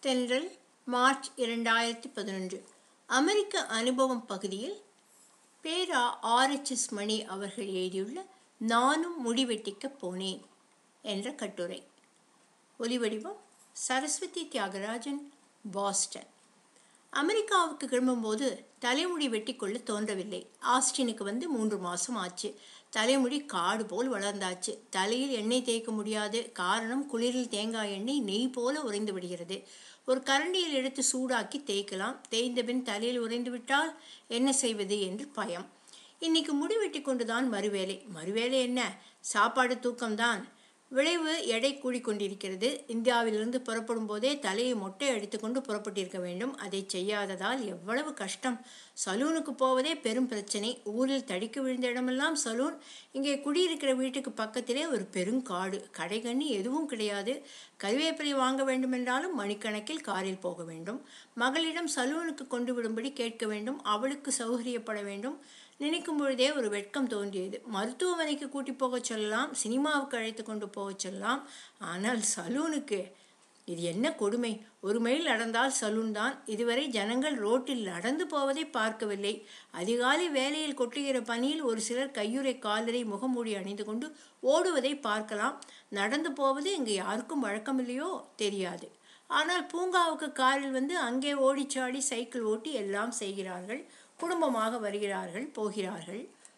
தென்றல் மார்ச் இரண்டாயிரத்தி பதினொன்று அமெரிக்க அனுபவம் பகுதியில் பேரா ஆர்எச்எஸ் மணி அவர்கள் எழுதியுள்ள நானும் முடிவெட்டிக்கப் போனேன் என்ற கட்டுரை ஒலிவடிவம் சரஸ்வதி தியாகராஜன் பாஸ்டன் அமெரிக்காவுக்கு கிளம்பும்போது தலைமுடி வெட்டி கொள்ள தோன்றவில்லை ஆஸ்டினுக்கு வந்து மூன்று மாசம் ஆச்சு தலைமுடி காடு போல் வளர்ந்தாச்சு தலையில் எண்ணெய் தேய்க்க முடியாது காரணம் குளிரில் தேங்காய் எண்ணெய் நெய் போல உறைந்து விடுகிறது ஒரு கரண்டியில் எடுத்து சூடாக்கி தேய்க்கலாம் தேய்ந்த பின் தலையில் உறைந்து விட்டால் என்ன செய்வது என்று பயம் இன்னைக்கு முடி வெட்டி கொண்டுதான் மறுவேலை மறுவேலை என்ன சாப்பாடு தூக்கம்தான் விளைவு எடை கூடிக்கொண்டிருக்கிறது இந்தியாவிலிருந்து புறப்படும் போதே தலையை மொட்டை அடித்துக்கொண்டு புறப்பட்டிருக்க வேண்டும் அதை செய்யாததால் எவ்வளவு கஷ்டம் சலூனுக்கு போவதே பெரும் பிரச்சனை ஊரில் தடிக்க விழுந்த இடமெல்லாம் சலூன் இங்கே குடியிருக்கிற வீட்டுக்கு பக்கத்திலே ஒரு பெருங்காடு கடைகண்ணி எதுவும் கிடையாது கருவேப்பிலை வாங்க வேண்டுமென்றாலும் மணிக்கணக்கில் காரில் போக வேண்டும் மகளிடம் சலூனுக்கு கொண்டு விடும்படி கேட்க வேண்டும் அவளுக்கு சௌகரியப்பட வேண்டும் நினைக்கும் பொழுதே ஒரு வெட்கம் தோன்றியது மருத்துவமனைக்கு கூட்டி போகச் சொல்லலாம் சினிமாவுக்கு அழைத்து கொண்டு போகச் சொல்லலாம் ஆனால் சலூனுக்கு இது என்ன கொடுமை ஒரு மைல் நடந்தால் சலூன் தான் இதுவரை ஜனங்கள் ரோட்டில் நடந்து போவதை பார்க்கவில்லை அதிகாலை வேலையில் கொட்டுகிற பனியில் ஒரு சிலர் கையுறை காலரை முகமூடி அணிந்து கொண்டு ஓடுவதை பார்க்கலாம் நடந்து போவது இங்கு யாருக்கும் வழக்கமில்லையோ தெரியாது ஆனால் பூங்காவுக்கு காரில் வந்து அங்கே ஓடிச்சாடி சைக்கிள் ஓட்டி எல்லாம் செய்கிறார்கள் குடும்பமாக வருகிறார்கள் போகிறார்கள்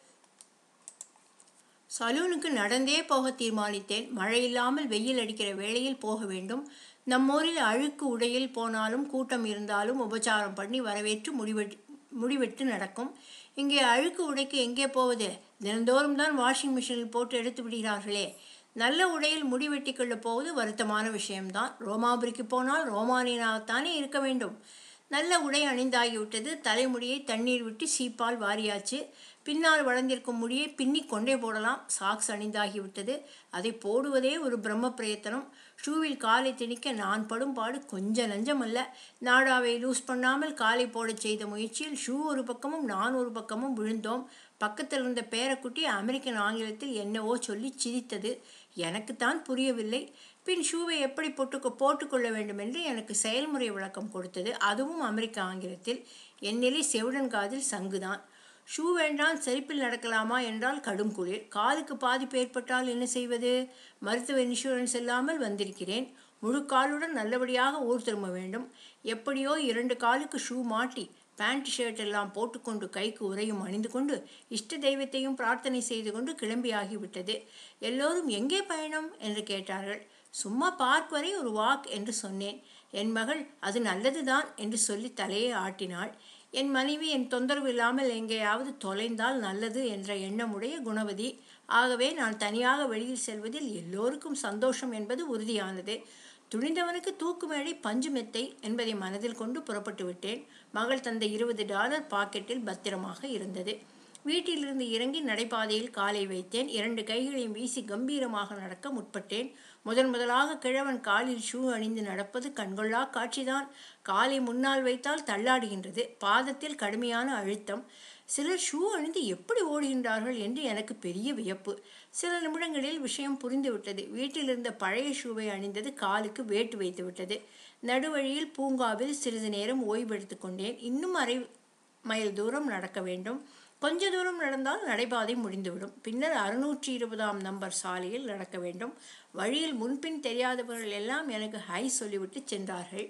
சலூனுக்கு நடந்தே போக தீர்மானித்தேன் மழை இல்லாமல் வெயில் அடிக்கிற வேளையில் போக வேண்டும் நம்மூரில் அழுக்கு உடையில் போனாலும் கூட்டம் இருந்தாலும் உபச்சாரம் பண்ணி வரவேற்று முடிவெட்டு முடிவெட்டு நடக்கும் இங்கே அழுக்கு உடைக்கு எங்கே போவது தினந்தோறும் தான் வாஷிங் மிஷினில் போட்டு எடுத்து விடுகிறார்களே நல்ல உடையில் முடி வெட்டி கொள்ள போவது வருத்தமான விஷயம்தான் ரோமாபுரிக்கு போனால் ரோமானியனாகத்தானே இருக்க வேண்டும் நல்ல உடை அணிந்தாகிவிட்டது தலைமுடியை தண்ணீர் விட்டு சீப்பால் வாரியாச்சு பின்னால் வளர்ந்திருக்கும் முடியை பின்னி கொண்டே போடலாம் சாக்ஸ் அணிந்தாகிவிட்டது அதை போடுவதே ஒரு பிரம்ம பிரயத்தனம் ஷூவில் காலை திணிக்க நான் படும் பாடு கொஞ்ச நஞ்சமல்ல நாடாவை லூஸ் பண்ணாமல் காலை போடச் செய்த முயற்சியில் ஷூ ஒரு பக்கமும் நான் ஒரு பக்கமும் விழுந்தோம் பக்கத்தில் இருந்த பேரக்குட்டி அமெரிக்கன் ஆங்கிலத்தில் என்னவோ சொல்லி சிரித்தது எனக்குத்தான் புரியவில்லை பின் ஷூவை எப்படி போட்டு போட்டுக்கொள்ள வேண்டும் என்று எனக்கு செயல்முறை விளக்கம் கொடுத்தது அதுவும் அமெரிக்க ஆங்கிலத்தில் என்னிலே செவிடன் காதில் சங்குதான் ஷூ வேண்டாம் செருப்பில் நடக்கலாமா என்றால் கடும் குளிர் காலுக்கு பாதிப்பு ஏற்பட்டால் என்ன செய்வது மருத்துவ இன்சூரன்ஸ் இல்லாமல் வந்திருக்கிறேன் முழு காலுடன் நல்லபடியாக ஊர் திரும்ப வேண்டும் எப்படியோ இரண்டு காலுக்கு ஷூ மாட்டி பேண்ட் ஷர்ட் எல்லாம் போட்டுக்கொண்டு கைக்கு உரையும் அணிந்து கொண்டு இஷ்ட தெய்வத்தையும் பிரார்த்தனை செய்து கொண்டு கிளம்பியாகிவிட்டது எல்லோரும் எங்கே பயணம் என்று கேட்டார்கள் சும்மா பார்க் வரை ஒரு வாக் என்று சொன்னேன் என் மகள் அது நல்லதுதான் என்று சொல்லி தலையை ஆட்டினாள் என் மனைவி என் தொந்தரவு இல்லாமல் எங்கேயாவது தொலைந்தால் நல்லது என்ற எண்ணமுடைய குணவதி ஆகவே நான் தனியாக வெளியில் செல்வதில் எல்லோருக்கும் சந்தோஷம் என்பது உறுதியானது துணிந்தவனுக்கு தூக்கு மேடை பஞ்சு மெத்தை என்பதை மனதில் கொண்டு புறப்பட்டு விட்டேன் மகள் தந்த இருபது டாலர் பாக்கெட்டில் பத்திரமாக இருந்தது வீட்டிலிருந்து இறங்கி நடைபாதையில் காலை வைத்தேன் இரண்டு கைகளையும் வீசி கம்பீரமாக நடக்க முற்பட்டேன் முதன் முதலாக கிழவன் காலில் ஷூ அணிந்து நடப்பது கண்கொள்ளா காட்சிதான் காலை முன்னால் வைத்தால் தள்ளாடுகின்றது பாதத்தில் கடுமையான அழுத்தம் சிலர் ஷூ அணிந்து எப்படி ஓடுகின்றார்கள் என்று எனக்கு பெரிய வியப்பு சில நிமிடங்களில் விஷயம் புரிந்துவிட்டது வீட்டில் இருந்த பழைய ஷூவை அணிந்தது காலுக்கு வேட்டு வைத்து விட்டது நடுவழியில் பூங்காவில் சிறிது நேரம் ஓய்வெடுத்து கொண்டேன் இன்னும் அரை மைல் தூரம் நடக்க வேண்டும் கொஞ்ச தூரம் நடந்தால் நடைபாதை முடிந்துவிடும் பின்னர் அறுநூற்றி இருபதாம் நம்பர் சாலையில் நடக்க வேண்டும் வழியில் முன்பின் தெரியாதவர்கள் எல்லாம் எனக்கு ஹை சொல்லிவிட்டு சென்றார்கள்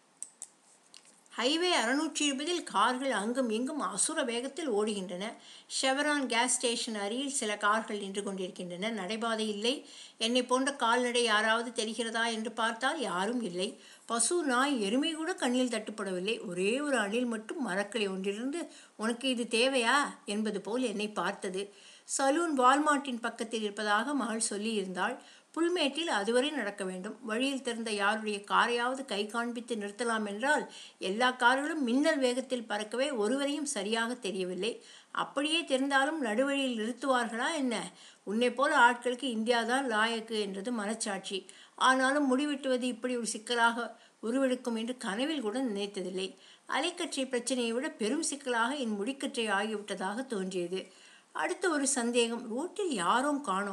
ஹைவே அறுநூற்றி இருபதில் கார்கள் அங்கும் இங்கும் அசுர வேகத்தில் ஓடுகின்றன ஷெவரான் கேஸ் ஸ்டேஷன் அருகில் சில கார்கள் நின்று கொண்டிருக்கின்றன நடைபாதை இல்லை என்னை போன்ற கால்நடை யாராவது தெரிகிறதா என்று பார்த்தால் யாரும் இல்லை பசு நாய் எருமை கூட கண்ணில் தட்டுப்படவில்லை ஒரே ஒரு அணில் மட்டும் மரக்கிளை ஒன்றிலிருந்து உனக்கு இது தேவையா என்பது போல் என்னை பார்த்தது சலூன் வால்மார்ட்டின் பக்கத்தில் இருப்பதாக மகள் சொல்லியிருந்தாள் புல்மேட்டில் அதுவரை நடக்க வேண்டும் வழியில் திறந்த யாருடைய காரையாவது கை காண்பித்து நிறுத்தலாம் என்றால் எல்லா கார்களும் மின்னல் வேகத்தில் பறக்கவே ஒருவரையும் சரியாக தெரியவில்லை அப்படியே தெரிந்தாலும் நடுவழியில் நிறுத்துவார்களா என்ன உன்னை போல ஆட்களுக்கு இந்தியாதான் லாயக்கு என்றது மனச்சாட்சி ஆனாலும் முடிவெட்டுவது இப்படி ஒரு சிக்கலாக உருவெடுக்கும் என்று கனவில் கூட நினைத்ததில்லை அலைக்கற்றை பிரச்சனையை விட பெரும் சிக்கலாக என் முடிக்கற்றை ஆகிவிட்டதாக தோன்றியது அடுத்த ஒரு சந்தேகம் ரோட்டில் யாரும் காணோம்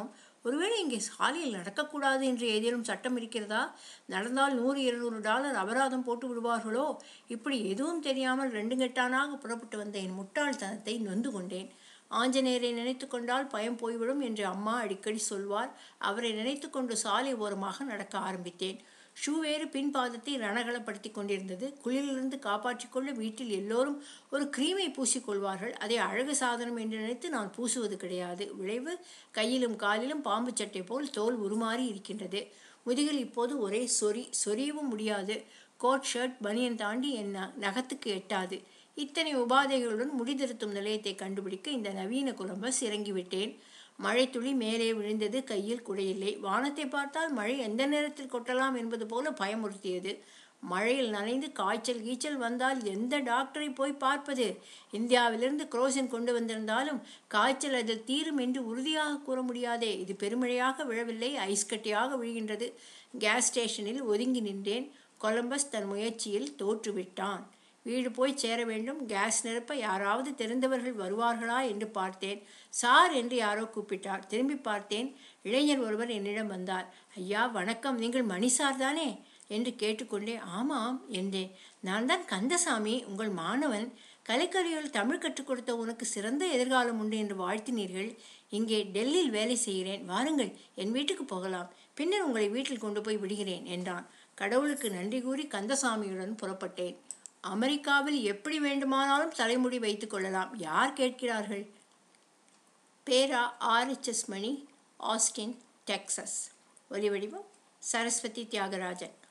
ஒருவேளை இங்கே சாலையில் நடக்கக்கூடாது என்று ஏதேனும் சட்டம் இருக்கிறதா நடந்தால் நூறு இருநூறு டாலர் அபராதம் போட்டு விடுவார்களோ இப்படி எதுவும் தெரியாமல் ரெண்டு கெட்டானாக புறப்பட்டு வந்த என் முட்டாள்தனத்தை நொந்து கொண்டேன் ஆஞ்சநேயரை நினைத்து கொண்டால் பயம் போய்விடும் என்று அம்மா அடிக்கடி சொல்வார் அவரை நினைத்து கொண்டு சாலை ஓரமாக நடக்க ஆரம்பித்தேன் ஷூ வேறு பின் பாதத்தை ரணகலப்படுத்தி கொண்டிருந்தது குளிரிலிருந்து காப்பாற்றிக் கொள்ள வீட்டில் எல்லோரும் ஒரு கிரீமை பூசிக்கொள்வார்கள் அதை அழகு சாதனம் என்று நினைத்து நான் பூசுவது கிடையாது விளைவு கையிலும் காலிலும் பாம்பு சட்டை போல் தோல் உருமாறி இருக்கின்றது முதுகில் இப்போது ஒரே சொறி சொரியவும் முடியாது கோட் ஷர்ட் பனியன் தாண்டி என் ந- நகத்துக்கு எட்டாது இத்தனை உபாதைகளுடன் முடிதிருத்தும் நிலையத்தை கண்டுபிடிக்க இந்த நவீன கொலம்பஸ் இறங்கிவிட்டேன் மழைத்துளி மேலே விழுந்தது கையில் குடையில்லை வானத்தை பார்த்தால் மழை எந்த நேரத்தில் கொட்டலாம் என்பது போல பயமுறுத்தியது மழையில் நனைந்து காய்ச்சல் கீச்சல் வந்தால் எந்த டாக்டரை போய் பார்ப்பது இந்தியாவிலிருந்து குரோசின் கொண்டு வந்திருந்தாலும் காய்ச்சல் அதில் தீரும் என்று உறுதியாக கூற முடியாதே இது பெருமழையாக விழவில்லை ஐஸ் கட்டியாக விழுகின்றது கேஸ் ஸ்டேஷனில் ஒதுங்கி நின்றேன் கொலம்பஸ் தன் முயற்சியில் தோற்றுவிட்டான் வீடு போய் சேர வேண்டும் கேஸ் நிரப்ப யாராவது தெரிந்தவர்கள் வருவார்களா என்று பார்த்தேன் சார் என்று யாரோ கூப்பிட்டார் திரும்பி பார்த்தேன் இளைஞர் ஒருவர் என்னிடம் வந்தார் ஐயா வணக்கம் நீங்கள் மணி சார் தானே என்று கேட்டுக்கொண்டே ஆமாம் என்றேன் நான் தான் கந்தசாமி உங்கள் மாணவன் கலைக்கருவியில் தமிழ் கற்றுக் கொடுத்த உனக்கு சிறந்த எதிர்காலம் உண்டு என்று வாழ்த்தினீர்கள் இங்கே டெல்லியில் வேலை செய்கிறேன் வாருங்கள் என் வீட்டுக்கு போகலாம் பின்னர் உங்களை வீட்டில் கொண்டு போய் விடுகிறேன் என்றான் கடவுளுக்கு நன்றி கூறி கந்தசாமியுடன் புறப்பட்டேன் அமெரிக்காவில் எப்படி வேண்டுமானாலும் தலைமுடி வைத்துக் கொள்ளலாம் யார் கேட்கிறார்கள் பேரா ஆர்எச்எஸ் மணி ஆஸ்டின் டெக்சஸ் ஒலி வடிவம் சரஸ்வதி தியாகராஜன்